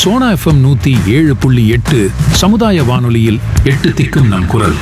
Sona FM நூத்தி ஏழு புள்ளி எட்டு சமுதாய வானொலியில் எட்டு திக்கும் நம் குரல்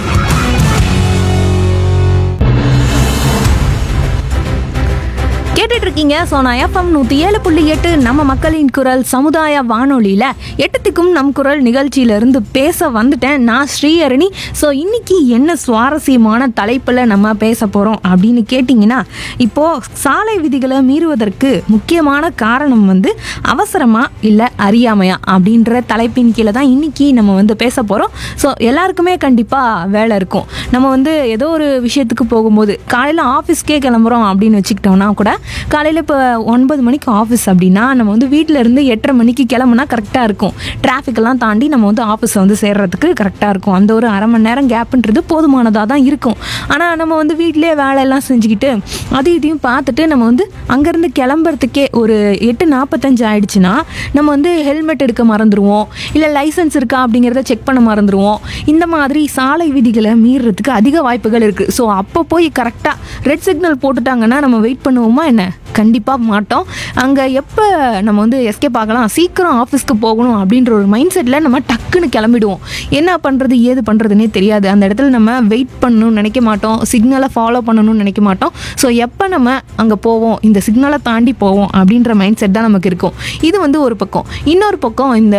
கேட்டுட்டு இருக்கீங்க சோனா எஃப்எம் நூற்றி ஏழு புள்ளி எட்டு நம்ம மக்களின் குரல் சமுதாய வானொலியில் எட்டுத்துக்கும் நம் குரல் நிகழ்ச்சியிலிருந்து பேச வந்துட்டேன் நான் ஸ்ரீஹரணி ஸோ இன்னைக்கு என்ன சுவாரஸ்யமான தலைப்பில் நம்ம பேச போகிறோம் அப்படின்னு கேட்டிங்கன்னா இப்போது சாலை விதிகளை மீறுவதற்கு முக்கியமான காரணம் வந்து அவசரமா இல்லை அறியாமையா அப்படின்ற தலைப்பின் கீழே தான் இன்னைக்கு நம்ம வந்து பேச போகிறோம் ஸோ எல்லாருக்குமே கண்டிப்பாக வேலை இருக்கும் நம்ம வந்து ஏதோ ஒரு விஷயத்துக்கு போகும்போது காலையில் ஆஃபீஸ்க்கே கிளம்புறோம் அப்படின்னு வச்சுக்கிட்டோம்னா கூட காலையில் இப்போ ஒன்பது மணிக்கு ஆஃபீஸ் அப்படின்னா நம்ம வந்து வீட்டில் இருந்து எட்டரை மணிக்கு கிளம்புனா கரெக்டாக இருக்கும் traffic எல்லாம் தாண்டி நம்ம வந்து ஆஃபீஸை வந்து சேர்றதுக்கு கரெக்டாக இருக்கும் அந்த ஒரு அரை மணி நேரம் கேப்புன்றது போதுமானதாக தான் இருக்கும் ஆனால் நம்ம வந்து வீட்டிலேயே வேலையெல்லாம் செஞ்சுக்கிட்டு அது இதையும் பார்த்துட்டு நம்ம வந்து அங்கேருந்து கிளம்புறதுக்கே ஒரு எட்டு நாற்பத்தஞ்சு ஆயிடுச்சுன்னா நம்ம வந்து ஹெல்மெட் எடுக்க மறந்துடுவோம் இல்லை லைசன்ஸ் இருக்கா அப்படிங்கிறத செக் பண்ண மறந்துடுவோம் இந்த மாதிரி சாலை விதிகளை மீறுறதுக்கு அதிக வாய்ப்புகள் இருக்குது ஸோ அப்போ போய் கரெக்டாக ரெட் சிக்னல் போட்டுட்டாங்கன்னா நம்ம வெயிட் பண்ணுவோமா என்ன கண்டிப்பாக மாட்டோம் அங்கே எப்போ நம்ம வந்து எஸ்கேப் ஆகலாம் சீக்கிரம் ஆஃபீஸ்க்கு போகணும் அப்படின்ற ஒரு மைண்ட் செட்டில் நம்ம டக்குன்னு கிளம்பிடுவோம் என்ன பண்ணுறது ஏது பண்ணுறதுனே தெரியாது அந்த இடத்துல நம்ம வெயிட் பண்ணணும்னு நினைக்க மாட்டோம் சிக்னலை ஃபாலோ பண்ணணும்னு நினைக்க மாட்டோம் ஸோ எப்போ நம்ம அங்கே போவோம் இந்த சிக்னலை தாண்டி போவோம் அப்படின்ற மைண்ட் செட் தான் நமக்கு இருக்கும் இது வந்து ஒரு பக்கம் இன்னொரு பக்கம் இந்த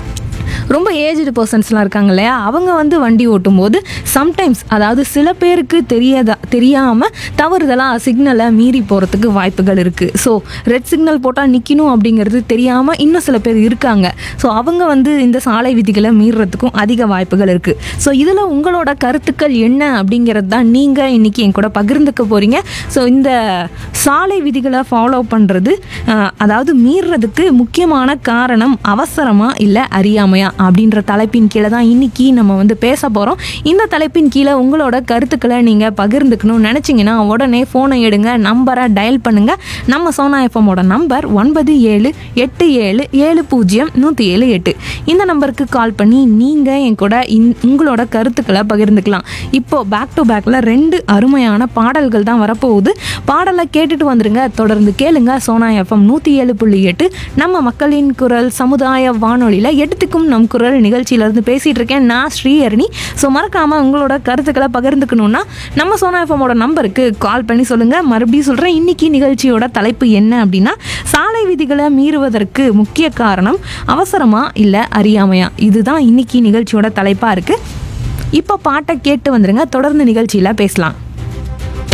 ரொம்ப ஏஜ்டு பர்சன்ஸ்லாம் இருக்காங்க இல்லையா அவங்க வந்து வண்டி ஓட்டும்போது சம்டைம்ஸ் அதாவது சில பேருக்கு தெரியாதா தெரியாமல் தவறுதலாக சிக்னலை மீறி போகிறதுக்கு வாய்ப்புகள் இருக்குது ஸோ ரெட் சிக்னல் போட்டால் நிற்கணும் அப்படிங்கிறது தெரியாமல் இன்னும் சில பேர் இருக்காங்க ஸோ அவங்க வந்து இந்த சாலை விதிகளை மீறுறதுக்கும் அதிக வாய்ப்புகள் இருக்குது ஸோ இதில் உங்களோட கருத்துக்கள் என்ன அப்படிங்கிறது தான் நீங்கள் இன்றைக்கி என் கூட பகிர்ந்துக்க போகிறீங்க ஸோ இந்த சாலை விதிகளை ஃபாலோ பண்ணுறது அதாவது மீறுறதுக்கு முக்கியமான காரணம் அவசரமா இல்லை அறியாமையா அப்படின்ற தலைப்பின் கீழே தான் இன்னைக்கு நம்ம வந்து பேச போகிறோம் இந்த தலைப்பின் கீழே உங்களோட கருத்துக்களை நீங்கள் பகிர்ந்துக்கணும்னு நினச்சிங்கன்னா உடனே ஃபோனை எடுங்க நம்பரை டயல் பண்ணுங்க நம்ம சோனா எஃப்எம்மோட நம்பர் ஒன்பது ஏழு எட்டு ஏழு ஏழு பூஜ்ஜியம் நூற்றி ஏழு எட்டு இந்த நம்பருக்கு கால் பண்ணி நீங்கள் என் கூட இந் உங்களோட கருத்துக்களை பகிர்ந்துக்கலாம் இப்போ பேக் டு பேக்கில் ரெண்டு அருமையான பாடல்கள் தான் வரப்போகுது பாடலை கேட்டுட்டு வந்துருங்க தொடர்ந்து கேளுங்க சோனா எஃப்எம் நூற்றி ஏழு புள்ளி எட்டு நம்ம மக்களின் குரல் சமுதாய வானொலியில் எட்டுத்துக்கும் நம் குரல் நிகழ்ச்சியிலேருந்து பேசிகிட்டு இருக்கேன் நான் ஸ்ரீஹரணி ஸோ மறக்காமல் உங்களோட கருத்துக்களை பகிர்ந்துக்கணுன்னா நம்ம சோனா எஃப்எம்மோட நம்பருக்கு கால் பண்ணி சொல்லுங்கள் மறுபடியும் சொல்கிறேன் இன்னைக்கு நிகழ்ச்சியோட தலைப்பு என்ன அப்படின்னா சாலை விதிகளை மீறுவதற்கு முக்கிய காரணம் அவசரமா இல்லை அறியாமையா இதுதான் இன்னைக்கு நிகழ்ச்சியோட தலைப்பாக இருக்குது இப்போ பாட்டை கேட்டு வந்துருங்க தொடர்ந்து நிகழ்ச்சியில் பேசலாம்